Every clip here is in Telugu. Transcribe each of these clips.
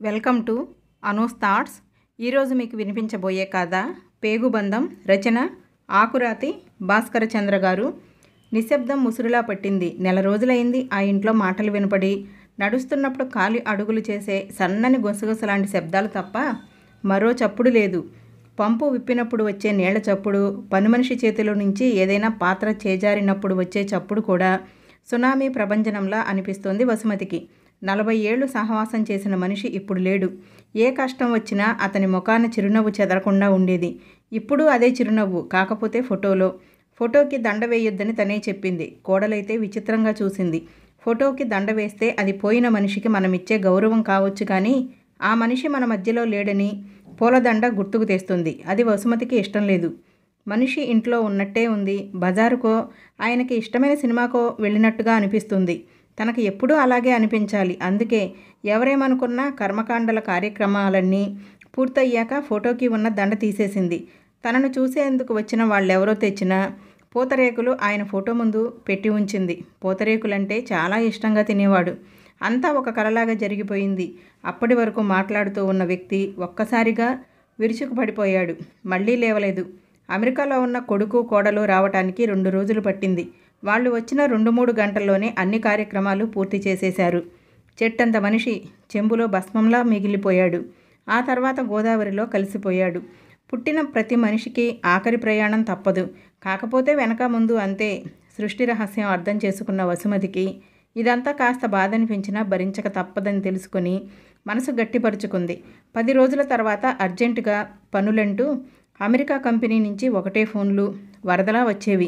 వెల్కమ్ టు అనూస్ థాట్స్ ఈరోజు మీకు వినిపించబోయే కథ పేగుబంధం రచన ఆకురాతి భాస్కర చంద్ర గారు నిశ్శబ్దం ముసురులా పట్టింది నెల రోజులైంది ఆ ఇంట్లో మాటలు వినపడి నడుస్తున్నప్పుడు కాలి అడుగులు చేసే సన్నని గొసగొస లాంటి శబ్దాలు తప్ప మరో చప్పుడు లేదు పంపు విప్పినప్పుడు వచ్చే నీళ్ల చప్పుడు పనిమనిషి చేతిలో నుంచి ఏదైనా పాత్ర చేజారినప్పుడు వచ్చే చప్పుడు కూడా సునామీ ప్రభంజనంలా అనిపిస్తోంది వసుమతికి నలభై ఏళ్లు సహవాసం చేసిన మనిషి ఇప్పుడు లేడు ఏ కష్టం వచ్చినా అతని ముఖాన చిరునవ్వు చెదరకుండా ఉండేది ఇప్పుడు అదే చిరునవ్వు కాకపోతే ఫోటోలో ఫోటోకి దండ వేయొద్దని తనే చెప్పింది కోడలైతే విచిత్రంగా చూసింది ఫోటోకి దండ వేస్తే అది పోయిన మనిషికి మనమిచ్చే గౌరవం కావచ్చు కానీ ఆ మనిషి మన మధ్యలో లేడని పూలదండ గుర్తుకు తెస్తుంది అది వసుమతికి ఇష్టం లేదు మనిషి ఇంట్లో ఉన్నట్టే ఉంది బజారుకో ఆయనకి ఇష్టమైన సినిమాకో వెళ్ళినట్టుగా అనిపిస్తుంది తనకు ఎప్పుడూ అలాగే అనిపించాలి అందుకే ఎవరేమనుకున్నా కర్మకాండల కార్యక్రమాలన్నీ పూర్తయ్యాక ఫోటోకి ఉన్న దండ తీసేసింది తనను చూసేందుకు వచ్చిన వాళ్ళెవరో తెచ్చిన పూతరేకులు ఆయన ఫోటో ముందు పెట్టి ఉంచింది పూతరేకులంటే చాలా ఇష్టంగా తినేవాడు అంతా ఒక కలలాగా జరిగిపోయింది అప్పటి వరకు మాట్లాడుతూ ఉన్న వ్యక్తి ఒక్కసారిగా విరుచుకు పడిపోయాడు మళ్ళీ లేవలేదు అమెరికాలో ఉన్న కొడుకు కోడలు రావటానికి రెండు రోజులు పట్టింది వాళ్ళు వచ్చిన రెండు మూడు గంటల్లోనే అన్ని కార్యక్రమాలు పూర్తి చేసేశారు చెట్టంత మనిషి చెంబులో భస్మంలా మిగిలిపోయాడు ఆ తర్వాత గోదావరిలో కలిసిపోయాడు పుట్టిన ప్రతి మనిషికి ఆఖరి ప్రయాణం తప్పదు కాకపోతే వెనక ముందు అంతే సృష్టి రహస్యం అర్థం చేసుకున్న వసుమతికి ఇదంతా కాస్త బాధ అనిపించినా భరించక తప్పదని తెలుసుకొని మనసు గట్టిపరుచుకుంది పది రోజుల తర్వాత అర్జెంటుగా పనులంటూ అమెరికా కంపెనీ నుంచి ఒకటే ఫోన్లు వరదలా వచ్చేవి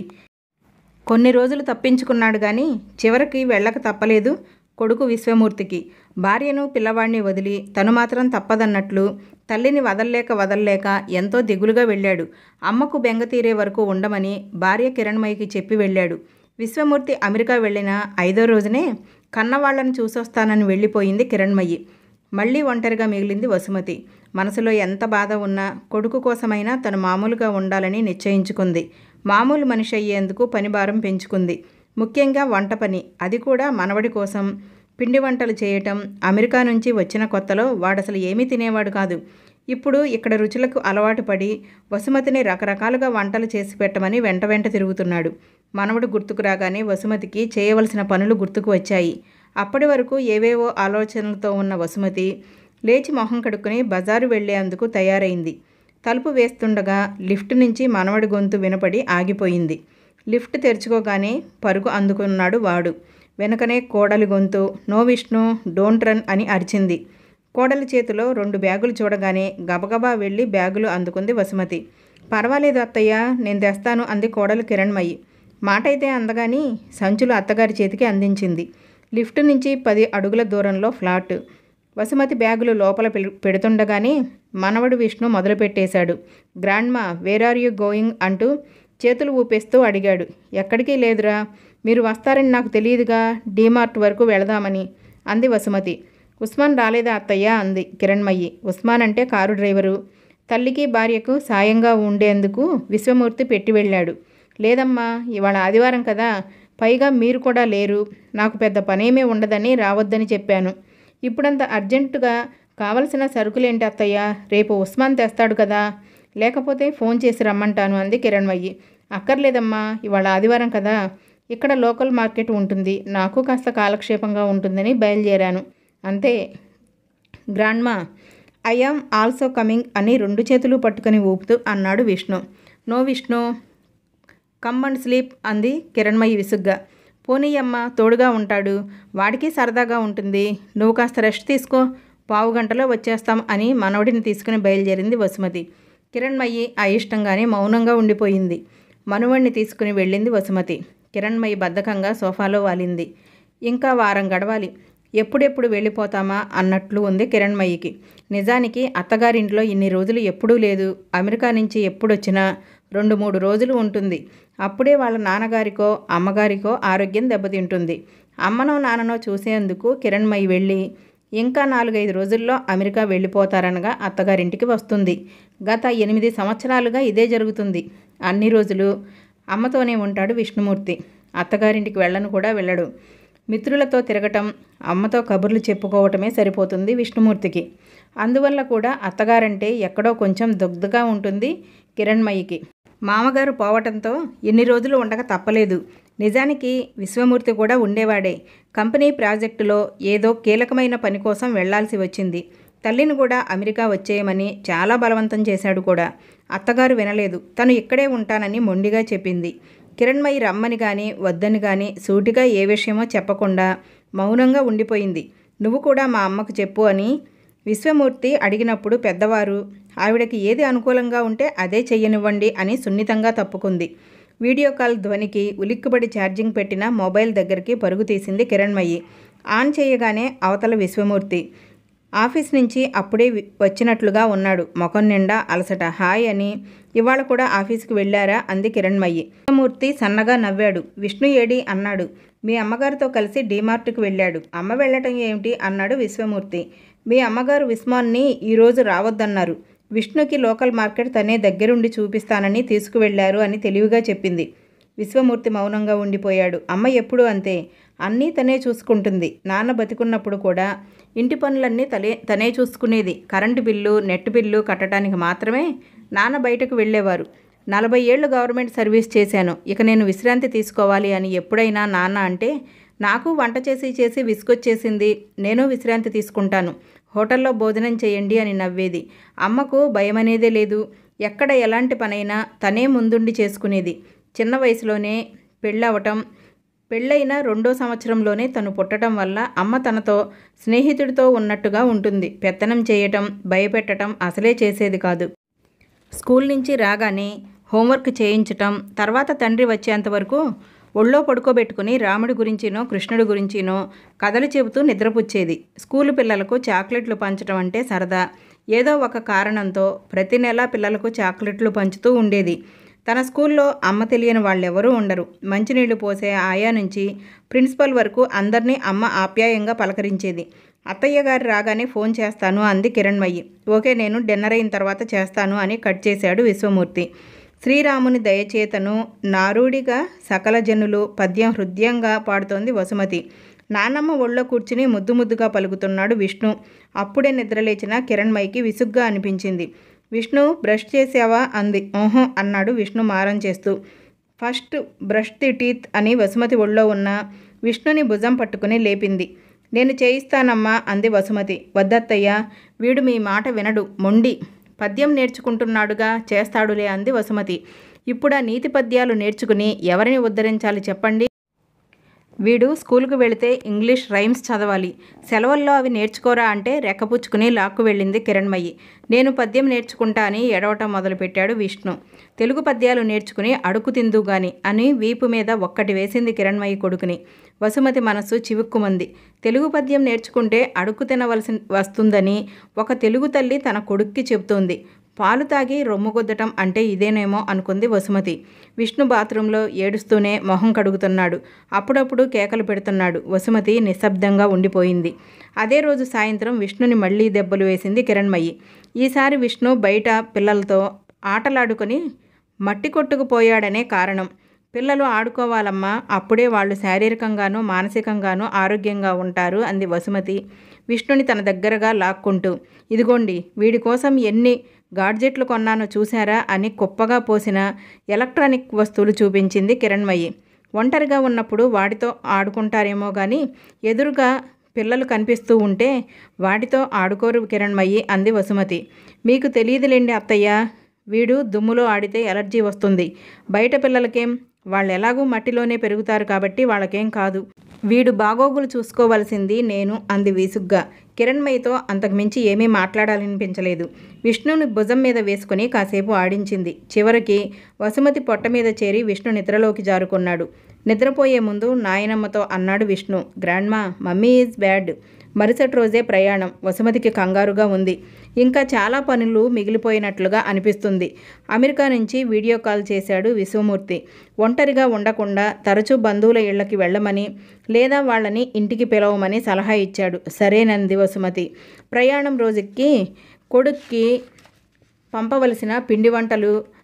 కొన్ని రోజులు తప్పించుకున్నాడు కానీ చివరికి వెళ్ళక తప్పలేదు కొడుకు విశ్వమూర్తికి భార్యను పిల్లవాడిని వదిలి తను మాత్రం తప్పదన్నట్లు తల్లిని వదల్లేక వదల్లేక ఎంతో దిగులుగా వెళ్ళాడు అమ్మకు బెంగ తీరే వరకు ఉండమని భార్య కిరణ్మయికి చెప్పి వెళ్ళాడు విశ్వమూర్తి అమెరికా వెళ్ళిన ఐదో రోజునే కన్నవాళ్లను చూసొస్తానని వెళ్ళిపోయింది కిరణ్మయి మళ్ళీ ఒంటరిగా మిగిలింది వసుమతి మనసులో ఎంత బాధ ఉన్నా కొడుకు కోసమైనా తను మామూలుగా ఉండాలని నిశ్చయించుకుంది మామూలు మనిషి అయ్యేందుకు పని భారం పెంచుకుంది ముఖ్యంగా వంట పని అది కూడా మనవడి కోసం పిండి వంటలు చేయటం అమెరికా నుంచి వచ్చిన కొత్తలో వాడసలు ఏమీ తినేవాడు కాదు ఇప్పుడు ఇక్కడ రుచులకు అలవాటు పడి వసుమతిని రకరకాలుగా వంటలు చేసి పెట్టమని వెంట వెంట తిరుగుతున్నాడు మనవడు గుర్తుకు రాగానే వసుమతికి చేయవలసిన పనులు గుర్తుకు వచ్చాయి అప్పటి వరకు ఏవేవో ఆలోచనలతో ఉన్న వసుమతి లేచి మొహం కడుక్కుని బజారు వెళ్లేందుకు తయారైంది తలుపు వేస్తుండగా లిఫ్ట్ నుంచి మనవడి గొంతు వినపడి ఆగిపోయింది లిఫ్ట్ తెరుచుకోగానే పరుగు అందుకున్నాడు వాడు వెనుకనే కోడలి గొంతు నో విష్ణు డోంట్ రన్ అని అరిచింది కోడలి చేతిలో రెండు బ్యాగులు చూడగానే గబగబా వెళ్ళి బ్యాగులు అందుకుంది వసుమతి పర్వాలేదు అత్తయ్య నేను తెస్తాను అంది కోడలు కిరణ్మయి మాట అయితే అందగాని సంచులు అత్తగారి చేతికి అందించింది లిఫ్ట్ నుంచి పది అడుగుల దూరంలో ఫ్లాట్ వసుమతి బ్యాగులు లోపల పెడుతుండగానే మనవడు విష్ణు మొదలుపెట్టేశాడు grandma where are you going అంటూ చేతులు ఊపేస్తూ అడిగాడు ఎక్కడికి లేదురా మీరు వస్తారని నాకు తెలియదుగా డీమార్ట్ వరకు వెళదామని అంది వసుమతి ఉస్మాన్ రాలేదా అత్తయ్య అంది కిరణ్మయ్యి ఉస్మాన్ అంటే కారు డ్రైవరు తల్లికి భార్యకు సాయంగా ఉండేందుకు విశ్వమూర్తి పెట్టి వెళ్ళాడు లేదమ్మా ఇవాళ ఆదివారం కదా పైగా మీరు కూడా లేరు నాకు పెద్ద పనేమీ ఉండదని రావద్దని చెప్పాను ఇప్పుడంత అర్జెంటుగా కావలసిన సరుకులేంటి అత్తయ్య రేపు ఉస్మాన్ తెస్తాడు కదా లేకపోతే ఫోన్ చేసి రమ్మంటాను అంది కిరణ్మయ్యి అక్కర్లేదమ్మా ఇవాళ ఆదివారం కదా ఇక్కడ లోకల్ మార్కెట్ ఉంటుంది నాకు కాస్త కాలక్షేపంగా ఉంటుందని బయలుదేరాను అంతే grandma I am also coming అని రెండు చేతులు పట్టుకొని ఊపుతూ అన్నాడు Vishnu no Vishnu come and sleep అంది కిరణ్మయి విసుగ్గా పోనీయమ్మ తోడుగా ఉంటాడు వాడికి సరదాగా ఉంటుంది నువ్వు కాస్త రెస్ట్ తీసుకో పావు గంటలో వచ్చేస్తాం అని మనవడిని తీసుకుని బయలుదేరింది వసుమతి కిరణ్మయి అయిష్టంగానే మౌనంగా ఉండిపోయింది మనువణ్ణి తీసుకుని వెళ్ళింది వసుమతి కిరణ్మయి బద్ధకంగా సోఫాలో వాలింది ఇంకా వారం గడవాలి ఎప్పుడెప్పుడు వెళ్ళిపోతామా అన్నట్లు ఉంది కిరణ్మయికి నిజానికి అత్తగారింట్లో ఇన్ని రోజులు ఎప్పుడూ లేదు అమెరికా నుంచి ఎప్పుడొచ్చినా రెండు మూడు రోజులు ఉంటుంది అప్పుడే వాళ్ళ నాన్నగారికో అమ్మగారికో ఆరోగ్యం దెబ్బతింటుంది అమ్మనో నాన్ననో చూసేందుకు కిరణ్మయి వెళ్ళి ఇంకా నాలుగైదు రోజుల్లో అమెరికా వెళ్ళిపోతారనగా అత్తగారింటికి వస్తుంది గత ఎనిమిది సంవత్సరాలుగా ఇదే జరుగుతుంది అన్ని రోజులు అమ్మతోనే ఉంటాడు విష్ణుమూర్తి అత్తగారింటికి వెళ్ళను కూడా వెళ్ళడు మిత్రులతో తిరగటం అమ్మతో కబుర్లు చెప్పుకోవటమే సరిపోతుంది విష్ణుమూర్తికి అందువల్ల కూడా అత్తగారంటే ఎక్కడో కొంచెం దుగ్ధగా ఉంటుంది కిరణ్మయికి మామగారు పోవటంతో ఎన్ని రోజులు ఉండక తప్పలేదు నిజానికి విశ్వమూర్తి కూడా ఉండేవాడే కంపెనీ ప్రాజెక్టులో ఏదో కీలకమైన పని కోసం వెళ్లాల్సి వచ్చింది తల్లిని కూడా అమెరికా వచ్చేయమని చాలా బలవంతం చేశాడు కూడా అత్తగారు వినలేదు తను ఇక్కడే ఉంటానని మొండిగా చెప్పింది కిరణ్మయి రమ్మని కానీ వద్దని కానీ సూటిగా ఏ విషయమో చెప్పకుండా మౌనంగా ఉండిపోయింది నువ్వు కూడా మా అమ్మకు చెప్పు అని విశ్వమూర్తి అడిగినప్పుడు పెద్దవారు ఆవిడకి ఏది అనుకూలంగా ఉంటే అదే చెయ్యనివ్వండి అని సున్నితంగా తప్పుకుంది వీడియో కాల్ ధ్వనికి ఉలిక్కుబడి ఛార్జింగ్ పెట్టిన మొబైల్ దగ్గరికి పరుగు తీసింది కిరణ్మయి ఆన్ చేయగానే అవతల విశ్వమూర్తి ఆఫీస్ నుంచి అప్పుడే వి- వచ్చినట్లుగా ఉన్నాడు ముఖం నిండా అలసట హాయ్ అని ఇవాళ కూడా ఆఫీస్కి వెళ్ళారా అంది కిరణ్మయి విష్ణుమూర్తి సన్నగా నవ్వాడు విష్ణు ఏడి అన్నాడు మీ అమ్మగారితో కలిసి డీమార్ట్కి వెళ్ళాడు అమ్మ వెళ్ళటం ఏమిటి అన్నాడు విశ్వమూర్తి మీ అమ్మగారు విస్మాన్ని ఈరోజు రావద్దన్నారు విష్ణుకి లోకల్ మార్కెట్ తనే దగ్గరుండి చూపిస్తానని తీసుకువెళ్లారు అని తెలివిగా చెప్పింది విశ్వమూర్తి మౌనంగా ఉండిపోయాడు అమ్మ ఎప్పుడూ అంతే అన్నీ తనే చూసుకుంటుంది నాన్న బతికున్నప్పుడు కూడా ఇంటి పనులన్నీ తలే తనే చూసుకునేది కరెంటు బిల్లు నెట్ బిల్లు కట్టడానికి మాత్రమే నాన్న బయటకు వెళ్ళేవారు నలభై ఏళ్ళు గవర్నమెంట్ సర్వీస్ చేశాను ఇక నేను విశ్రాంతి తీసుకోవాలి అని ఎప్పుడైనా నాన్న అంటే నాకు వంట చేసి చేసి విసుగొచ్చేసింది నేను విశ్రాంతి తీసుకుంటాను హోటల్లో భోజనం చేయండి అని నవ్వేది అమ్మకు భయమనేదే లేదు ఎక్కడ ఎలాంటి పనైనా తనే ముందుండి చేసుకునేది చిన్న వయసులోనే పెళ్ళవటం పెళ్ళైన రెండో సంవత్సరంలోనే తను పుట్టడం వల్ల అమ్మ తనతో స్నేహితుడితో ఉన్నట్టుగా ఉంటుంది పెత్తనం చేయటం భయపెట్టడం అసలే చేసేది కాదు స్కూల్ నుంచి రాగానే హోంవర్క్ చేయించటం తర్వాత తండ్రి వచ్చేంత వరకు ఒళ్ళో పడుకోబెట్టుకుని రాముడి గురించినో కృష్ణుడి గురించినో కథలు చెబుతూ నిద్రపుచ్చేది స్కూలు పిల్లలకు చాక్లెట్లు పంచడం అంటే సరదా ఏదో ఒక కారణంతో ప్రతి నెల పిల్లలకు చాక్లెట్లు పంచుతూ ఉండేది తన స్కూల్లో అమ్మ తెలియని వాళ్ళెవరూ ఉండరు మంచినీళ్లు పోసే ఆయా నుంచి ప్రిన్సిపల్ వరకు అందరినీ అమ్మ ఆప్యాయంగా పలకరించేది అత్తయ్య గారు రాగానే ఫోన్ చేస్తాను అంది కిరణ్మయ్యి ఓకే నేను డిన్నర్ అయిన తర్వాత చేస్తాను అని కట్ చేశాడు విశ్వమూర్తి శ్రీరాముని దయచేతను నారుడిగా సకల జనులు పద్యం హృదయంగా పాడుతోంది వసుమతి నానమ్మ ఒళ్ళో కూర్చుని ముద్దు ముద్దుగా పలుకుతున్నాడు విష్ణు అప్పుడే నిద్రలేచిన కిరణ్మయికి విసుగ్గా అనిపించింది విష్ణు బ్రష్ చేసావా అంది ఓహో అన్నాడు విష్ణు మారం చేస్తూ ఫస్ట్ బ్రష్ ది టీత్ అని వసుమతి ఒళ్ళో ఉన్న విష్ణుని భుజం పట్టుకుని లేపింది నేను చేయిస్తానమ్మా అంది వసుమతి వద్దత్తయ్య వీడు మీ మాట వినడు మొండి పద్యం నేర్చుకుంటున్నాడుగా చేస్తాడులే అంది వసుమతి ఇప్పుడు ఆ నీతి పద్యాలు నేర్చుకుని ఎవరిని ఉద్ధరించాలి చెప్పండి వీడు స్కూల్కి వెళితే ఇంగ్లీష్ రైమ్స్ చదవాలి సెలవుల్లో అవి నేర్చుకోరా అంటే రెక్కపుచ్చుకుని లాక్కు వెళ్ళింది కిరణ్మయి నేను పద్యం నేర్చుకుంటా అని ఎడవటం మొదలుపెట్టాడు విష్ణు తెలుగు పద్యాలు నేర్చుకుని అడుగు తిందు గాని అని వీపు మీద ఒక్కటి వేసింది కిరణ్మయి కొడుకుని వసుమతి మనస్సు చివుక్కుమంది తెలుగు పద్యం నేర్చుకుంటే అడుగు తినవలసి వస్తుందని ఒక తెలుగు తల్లి తన కొడుక్కి చెబుతోంది పాలు తాగి రొమ్ము గుద్దటం అంటే ఇదేనేమో అనుకుంది వసుమతి విష్ణు బాత్రూంలో ఏడుస్తూనే మొహం కడుగుతున్నాడు అప్పుడప్పుడు కేకలు పెడుతున్నాడు వసుమతి నిశ్శబ్దంగా ఉండిపోయింది అదే రోజు సాయంత్రం విష్ణుని మళ్ళీ దెబ్బలు వేసింది కిరణ్మయి ఈసారి విష్ణు బయట పిల్లలతో ఆటలాడుకొని మట్టి కొట్టుకుపోయాడనే కారణం పిల్లలు ఆడుకోవాలమ్మా అప్పుడే వాళ్ళు శారీరకంగానూ మానసికంగానూ ఆరోగ్యంగా ఉంటారు అంది వసుమతి విష్ణుని తన దగ్గరగా లాక్కుంటూ ఇదిగోండి వీడి కోసం ఎన్ని గాడ్జెట్లు కొన్నానో చూశారా అని కుప్పగా పోసిన ఎలక్ట్రానిక్ వస్తువులు చూపించింది కిరణ్మయి ఒంటరిగా ఉన్నప్పుడు వాటితో ఆడుకుంటారేమో కానీ ఎదురుగా పిల్లలు కనిపిస్తూ ఉంటే వాటితో ఆడుకోరు కిరణ్మయి అంది వసుమతి మీకు తెలియదులేండి అత్తయ్య వీడు దుమ్ములో ఆడితే ఎలర్జీ వస్తుంది బయట పిల్లలకేం వాళ్ళు ఎలాగూ మట్టిలోనే పెరుగుతారు కాబట్టి వాళ్ళకేం కాదు వీడు బాగోగులు చూసుకోవలసింది నేను అంది వీసుగ్గా కిరణ్మయితో అంతకుమించి ఏమీ మాట్లాడాలనిపించలేదు విష్ణుని భుజం మీద వేసుకుని కాసేపు ఆడించింది చివరికి వసుమతి పొట్ట మీద చేరి విష్ణు నిద్రలోకి జారుకున్నాడు నిద్రపోయే ముందు నాయనమ్మతో అన్నాడు Vishnu grandma mummy is bad మరుసటి రోజే ప్రయాణం వసుమతికి కంగారుగా ఉంది ఇంకా చాలా పనులు మిగిలిపోయినట్లుగా అనిపిస్తుంది అమెరికా నుంచి వీడియో కాల్ చేశాడు విశ్వమూర్తి ఒంటరిగా ఉండకుండా తరచూ బంధువుల ఇళ్లకి వెళ్ళమని లేదా వాళ్ళని ఇంటికి పిలవమని సలహా ఇచ్చాడు సరేనంది వసుమతి ప్రయాణం రోజుకి కొడుక్కి పంపవలసిన పిండి వంటలు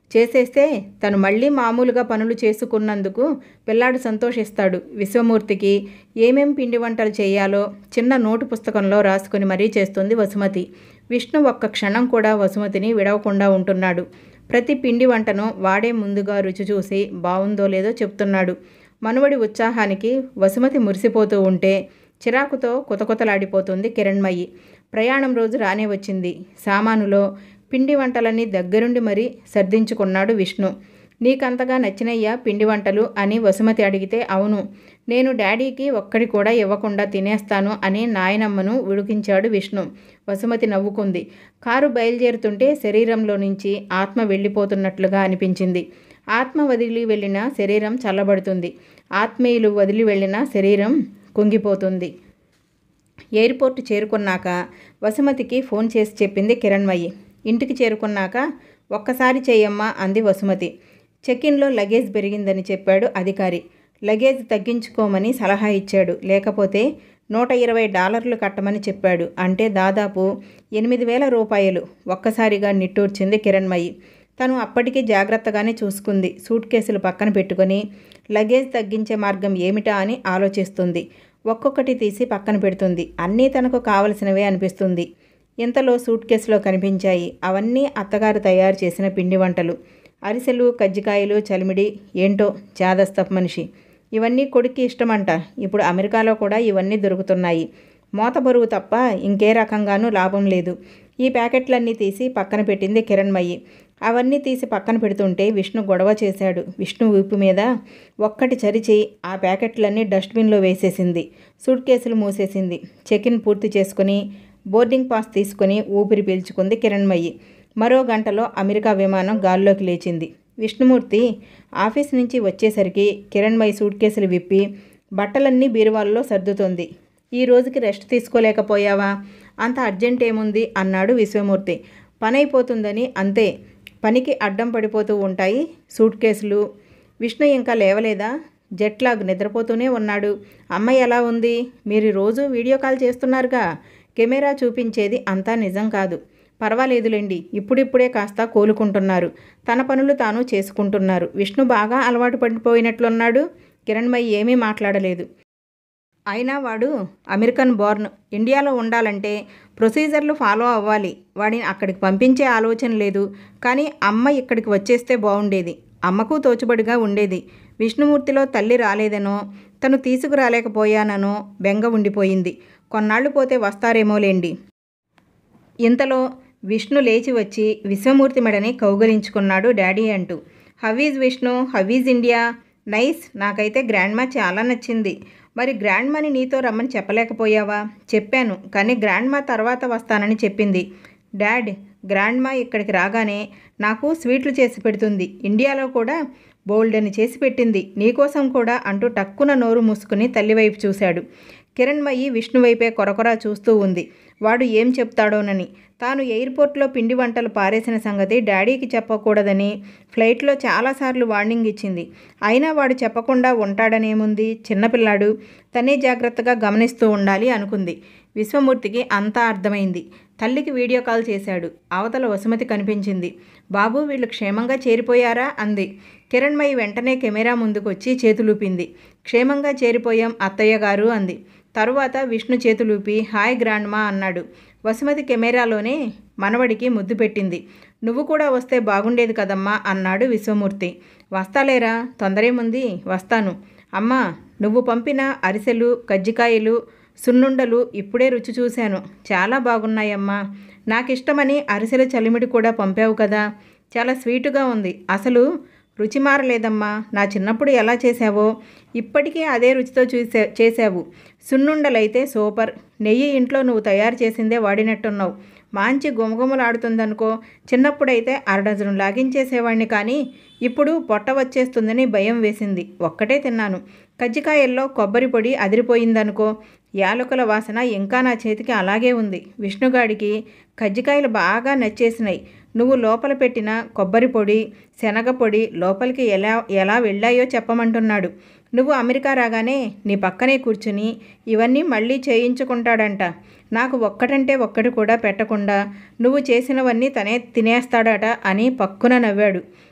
చేసేస్తే తను మళ్ళీ మామూలుగా పనులు చేసుకున్నందుకు పిల్లాడు సంతోషిస్తాడు విశ్వమూర్తికి ఏమేం పిండి వంటలు చేయాలో చిన్న నోటు పుస్తకంలో రాసుకుని మరీ చేస్తుంది వసుమతి విష్ణు ఒక్క క్షణం కూడా వసుమతిని విడవకుండా ఉంటున్నాడు ప్రతి పిండి వంటను వాడే ముందుగా రుచి చూసి బాగుందో లేదో చెప్తున్నాడు మనువడి ఉత్సాహానికి వసుమతి మురిసిపోతూ ఉంటే చిరాకుతో కుతకుతలాడిపోతుంది కిరణ్మయి ప్రయాణం రోజు రానే వచ్చింది సామానులో పిండి వంటలన్నీ దగ్గరుండి మరీ సర్దించుకున్నాడు విష్ణు నీకంతగా నచ్చినయ్యా పిండి వంటలు అని వసుమతి అడిగితే అవును నేను డాడీకి ఒక్కడి కూడా ఇవ్వకుండా తినేస్తాను అని నాయనమ్మను ఉడికించాడు విష్ణు వసుమతి నవ్వుకుంది కారు బయలుదేరుతుంటే శరీరంలో నుంచి ఆత్మ వెళ్ళిపోతున్నట్లుగా అనిపించింది ఆత్మ వదిలి వెళ్ళిన శరీరం చల్లబడుతుంది ఆత్మీయులు వదిలి వెళ్ళిన శరీరం కుంగిపోతుంది ఎయిర్పోర్ట్ చేరుకున్నాక వసుమతికి ఫోన్ చేసి చెప్పింది కిరణ్మయి ఇంటికి చేరుకున్నాక ఒక్కసారి చేయమ్మా అంది వసుమతి చెక్-ఇన్లో లగేజ్ పెరిగిందని చెప్పాడు అధికారి లగేజ్ తగ్గించుకోమని సలహా ఇచ్చాడు లేకపోతే నూట ఇరవై డాలర్లు కట్టమని చెప్పాడు అంటే దాదాపు ఎనిమిది వేల రూపాయలు ఒక్కసారిగా నిట్టూర్చింది కిరణ్మయి తను అప్పటికి జాగ్రత్తగానే చూసుకుంది సూట్ కేసులు పక్కన పెట్టుకొని లగేజ్ తగ్గించే మార్గం ఏమిటా అని ఆలోచిస్తుంది ఒక్కొక్కటి తీసి పక్కన పెడుతుంది అన్నీ తనకు కావలసినవే అనిపిస్తుంది ఇంతలో సూట్ కేసులో కనిపించాయి అవన్నీ అత్తగారు తయారు చేసిన పిండి వంటలు అరిసెలు కజ్జికాయలు చలిమిడి ఏంటో చాదస్తపు మనిషి ఇవన్నీ కొడుక్కి ఇష్టమంట ఇప్పుడు అమెరికాలో కూడా ఇవన్నీ దొరుకుతున్నాయి మోత బరువు తప్ప ఇంకే రకంగానూ లాభం లేదు ఈ ప్యాకెట్లన్నీ తీసి పక్కన పెట్టింది కిరణ్మయి అవన్నీ తీసి పక్కన పెడుతుంటే విష్ణు గొడవ చేశాడు విష్ణు ఊపు మీద ఒక్కటి చరిచి ఆ ప్యాకెట్లన్నీ డస్ట్బిన్లో వేసేసింది సూట్ కేసులు మూసేసింది చెక్-ఇన్ పూర్తి చేసుకుని బోర్డింగ్ పాస్ తీసుకుని ఊపిరి పీల్చుకుంది కిరణ్మయి మరో గంటలో అమెరికా విమానం గాల్లోకి లేచింది విష్ణుమూర్తి ఆఫీస్ నుంచి వచ్చేసరికి కిరణ్మయి సూట్ కేసులు విప్పి బట్టలన్నీ బీరువాల్లో సర్దుతోంది ఈ రోజుకి రెస్ట్ తీసుకోలేకపోయావా అంత అర్జెంట్ ఏముంది అన్నాడు విశ్వమూర్తి పని అయిపోతుందని అంతే పనికి అడ్డం పడిపోతూ ఉంటాయి సూట్ కేసులు విష్ణు ఇంకా లేవలేదా జెట్లాగ్ నిద్రపోతూనే ఉన్నాడు అమ్మ ఎలా ఉంది మీరు రోజు వీడియో కాల్ చేస్తున్నారుగా కెమెరా చూపించేది అంతా నిజం కాదు పర్వాలేదులేండి ఇప్పుడిప్పుడే కాస్త కోలుకుంటున్నారు తన పనులు తాను చేసుకుంటున్నారు విష్ణు బాగా అలవాటు పడిపోయినట్లున్నాడు కిరణ్మయి ఏమీ మాట్లాడలేదు అయినా వాడు అమెరికన్ బోర్న్ ఇండియాలో ఉండాలంటే ప్రొసీజర్లు ఫాలో అవ్వాలి వాడిని అక్కడికి పంపించే ఆలోచన లేదు కానీ అమ్మ ఇక్కడికి వచ్చేస్తే బాగుండేది అమ్మకు తోచుబడిగా ఉండేది విష్ణుమూర్తిలో తల్లి రాలేదనో తను తీసుకురాలేకపోయాననో బెంగ ఉండిపోయింది కొన్నాళ్ళు పోతే వస్తారేమోలేండి ఇంతలో విష్ణు లేచి వచ్చి విశ్వమూర్తి మెడని కౌగలించుకున్నాడు డాడీ అంటూ హవీజ్ విష్ణు హవీజ్ ఇండియా నైస్ నాకైతే గ్రాండ్మా చాలా నచ్చింది మరి గ్రాండ్మాని నీతో రమ్మని చెప్పలేకపోయావా చెప్పాను కానీ గ్రాండ్మా తర్వాత వస్తానని చెప్పింది డాడ్ గ్రాండ్మా ఇక్కడికి రాగానే నాకు స్వీట్లు చేసి పెడుతుంది ఇండియాలో కూడా బోల్డని చేసి పెట్టింది నీకోసం కూడా అంటూ టక్కున నోరు మూసుకుని తల్లివైపు చూశాడు కిరణ్మయి విష్ణు వైపే కొరకొరా చూస్తూ ఉంది వాడు ఏం చెప్తాడోనని తాను ఎయిర్పోర్ట్లో పిండి వంటలు పారేసిన సంగతి డాడీకి చెప్పకూడదని ఫ్లైట్లో చాలాసార్లు వార్నింగ్ ఇచ్చింది అయినా వాడు చెప్పకుండా ఉంటాడనేముంది చిన్నపిల్లాడు తనే జాగ్రత్తగా గమనిస్తూ ఉండాలి అనుకుంది విశ్వమూర్తికి అంతా అర్థమైంది తల్లికి వీడియో కాల్ చేశాడు అవతల వసుమతి కనిపించింది బాబు వీళ్ళు క్షేమంగా చేరిపోయారా అంది కిరణ్మయి వెంటనే కెమెరా ముందుకొచ్చి చేతులూపింది క్షేమంగా చేరిపోయాం అత్తయ్య గారు అంది తరువాత విష్ణు చేతులూపి హాయ్ గ్రాండ్మా అన్నాడు వసుమతి కెమెరాలోనే మనవడికి ముద్దు పెట్టింది నువ్వు కూడా వస్తే బాగుండేది కదమ్మా అన్నాడు విశ్వమూర్తి వస్తాలేరా తొందరేముంది వస్తాను అమ్మా నువ్వు పంపిన అరిసెలు కజ్జికాయలు సున్నుండలు ఇప్పుడే రుచి చూశాను చాలా బాగున్నాయమ్మా నాకిష్టమని అరిసెల చలిమిడి కూడా పంపావు కదా చాలా స్వీటుగా ఉంది అసలు రుచి మారలేదమ్మా నా చిన్నప్పుడు ఎలా చేసావో ఇప్పటికీ అదే రుచితో చూసే చేసావు సున్నుండలైతే సూపర్ నెయ్యి ఇంట్లో నువ్వు తయారు చేసిందే వాడినట్టున్నావు మంచి గుమగుమలాడుతుందనుకో చిన్నప్పుడైతే అరడజను లాగించేసేవాడిని కానీ ఇప్పుడు పొట్ట వచ్చేస్తుందని భయం వేసింది ఒక్కటే తిన్నాను కజ్జికాయల్లో కొబ్బరి పొడి అదిరిపోయిందనుకో యాలకుల వాసన ఇంకా నా చేతికి అలాగే ఉంది విష్ణుగాడికి కజ్జికాయలు బాగా నచ్చేసినాయి నువ్వు లోపల పెట్టిన కొబ్బరి పొడి శనగ పొడి లోపలికి ఎలా ఎలా వెళ్ళాయో చెప్పమంటున్నాడు నువ్వు అమెరికా రాగానే నీ పక్కనే కూర్చుని ఇవన్నీ మళ్ళీ చేయించుకుంటాడంట నాకు ఒక్కటంటే ఒక్కటి కూడా పెట్టకుండా నువ్వు చేసినవన్నీ తనే తినేస్తాడట అని పక్కున నవ్వాడు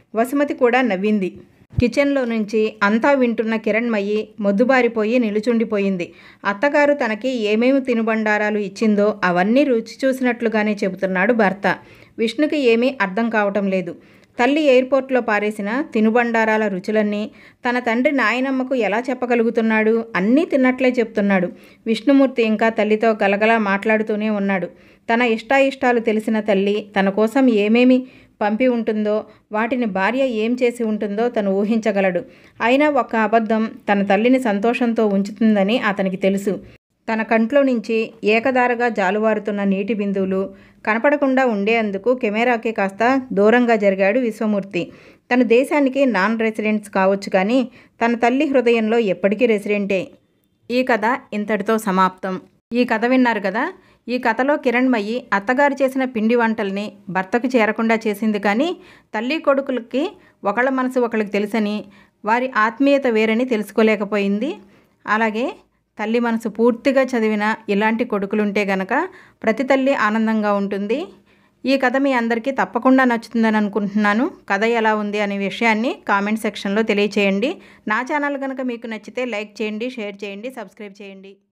వసుమతి కూడా నవ్వింది కిచెన్లో నుంచి అంతా వింటున్న కిరణ్మయి మొద్దుబారిపోయి నిలుచుండిపోయింది అత్తగారు తనకి ఏమేమి తినుబండారాలు ఇచ్చిందో అవన్నీ రుచి చూసినట్లుగానే చెబుతున్నాడు భర్త విష్ణుకి ఏమీ అర్థం కావటం లేదు తల్లి ఎయిర్పోర్ట్లో పారేసిన తినుబండారాల రుచులన్నీ తన తండ్రి నాయనమ్మకు ఎలా చెప్పగలుగుతున్నాడు అన్నీ తిన్నట్లే చెప్తున్నాడు విష్ణుమూర్తి ఇంకా తల్లితో గలగలా మాట్లాడుతూనే ఉన్నాడు తన ఇష్టాయిష్టాలు తెలిసిన తల్లి తన కోసం ఏమేమి పంపి ఉంటుందో వాటిని భార్య ఏం చేసి ఉంటుందో తను ఊహించగలడు అయినా ఒక్క అబద్ధం తన తల్లిని సంతోషంతో ఉంచుతుందని అతనికి తెలుసు తన కంట్లో నుంచి ఏకదారగా జాలువారుతున్న నీటి బిందువులు కనపడకుండా ఉండేందుకు కెమెరాకి కాస్త దూరంగా జరిగాడు విశ్వమూర్తి తన దేశానికి నాన్ రెసిడెంట్స్ కావచ్చు కానీ తన తల్లి హృదయంలో ఎప్పటికీ రెసిడెంటే ఈ కథ ఇంతటితో సమాప్తం ఈ కథ విన్నారు కదా ఈ కథలో కిరణ్మయి అత్తగారు చేసిన పిండి వంటల్ని భర్తకు చేరకుండా చేసింది కానీ తల్లి కొడుకులకి ఒకళ్ళ మనసు ఒకళ్ళకి తెలుసని వారి ఆత్మీయత వేరని తెలుసుకోలేకపోయింది అలాగే తల్లి మనసు పూర్తిగా చదివిన ఇలాంటి కొడుకులుంటే గనక ప్రతి తల్లి ఆనందంగా ఉంటుంది ఈ కథ మీ అందరికీ తప్పకుండా నచ్చుతుందని అనుకుంటున్నాను కథ ఎలా ఉంది అనే విషయాన్ని కామెంట్ సెక్షన్లో తెలియచేయండి నా ఛానల్ కనుక మీకు నచ్చితే లైక్ చేయండి షేర్ చేయండి సబ్స్క్రైబ్ చేయండి